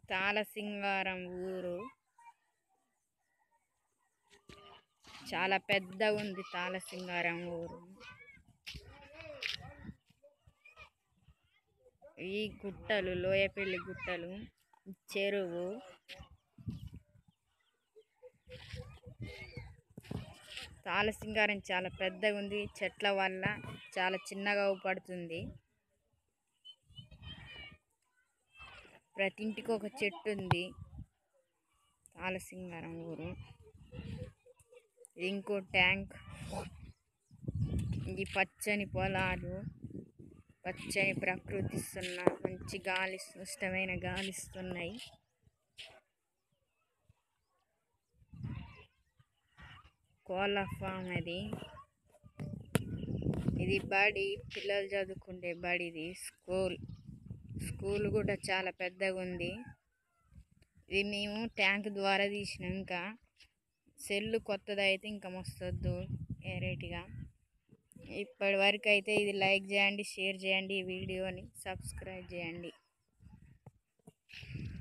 తాళసింగారం ఊరు చాలా పెద్దగా ఉంది తాళసింగారం ఊరు ఈ గుట్టలు లోయపల్లి గుట్టలు చెరువు తాళసింగారం చాలా పెద్దగా ఉంది చెట్ల వల్ల చాలా చిన్నగా పడుతుంది ప్రతి ఇంటికి ఒక చెట్టు ఉంది తాళసింగారం ఊరు ఇది ఇంకో ట్యాంక్ ఇది పచ్చని పొలాలు పచ్చని ప్రకృతి ఇస్తున్న మంచి గాలి ఇష్టమైన గాలి ఇస్తున్నాయి కోళ్ళ ఫామ్ అది ఇది బడి పిల్లలు చదువుకుంటే బడిది స్కూల్ స్కూల్ కూడా చాలా పెద్దగా ఉంది ఇది మేము ట్యాంక్ ద్వారా తీసినాం ఇంకా సెల్లు కొత్తది అయితే ఇంకా మస్తొద్దు వెరైటీగా ఇప్పటి వరకు అయితే ఇది లైక్ చేయండి షేర్ చేయండి ఈ వీడియోని సబ్స్క్రైబ్ చేయండి